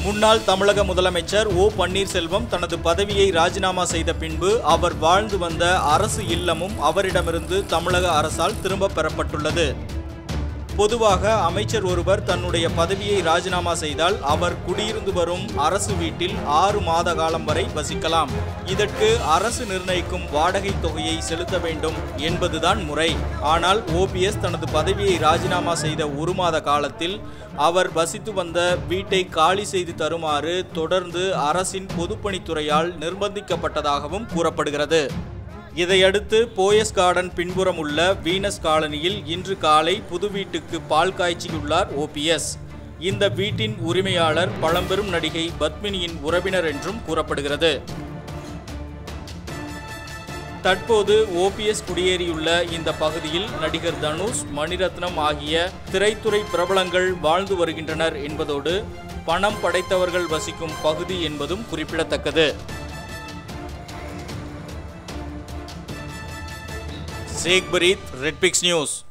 முன்னாள் தமிழக முதலமைச்சர் ஓ பன்னீர்செல்வம் தனது பதவியை ராஜினாமா செய்த பின்பு அவர் வாழ்ந்து வந்த அரசு இல்லமும் அவரிடமிருந்து தமிழக அரசால் திரும்பப் பெறப்பட்டுள்ளது பொதுவாக அமைச்சர் ஒருவர் தன்னுடைய பதவியை ராஜினாமா செய்தால் அவர் குடியிருந்து வரும் அரசு வீட்டில் ஆறு மாத காலம் வரை வசிக்கலாம் இதற்கு அரசு நிர்ணயிக்கும் வாடகை தொகையை செலுத்த வேண்டும் என்பதுதான் முறை ஆனால் ஓபிஎஸ் தனது பதவியை ராஜினாமா செய்த ஒரு மாத காலத்தில் அவர் வசித்து வந்த வீட்டை காலி செய்து தருமாறு தொடர்ந்து அரசின் பொதுப்பணித்துறையால் நிர்பந்திக்கப்பட்டதாகவும் கூறப்படுகிறது இதையடுத்து போயஸ் கார்டன் பின்புறம் உள்ள வீனஸ் காலனியில் இன்று காலை புது வீட்டுக்கு பால் காய்ச்சியுள்ளார் ஓபிஎஸ் இந்த வீட்டின் உரிமையாளர் பழம்பெரும் நடிகை பத்மினியின் உறவினர் என்றும் கூறப்படுகிறது தற்போது ஓபிஎஸ் குடியேறியுள்ள இந்த பகுதியில் நடிகர் தனுஷ் மணிரத்னம் ஆகிய திரைத்துறை பிரபலங்கள் வாழ்ந்து வருகின்றனர் என்பதோடு பணம் படைத்தவர்கள் வசிக்கும் பகுதி என்பதும் குறிப்பிடத்தக்கது Sheikh Bareeth red pix news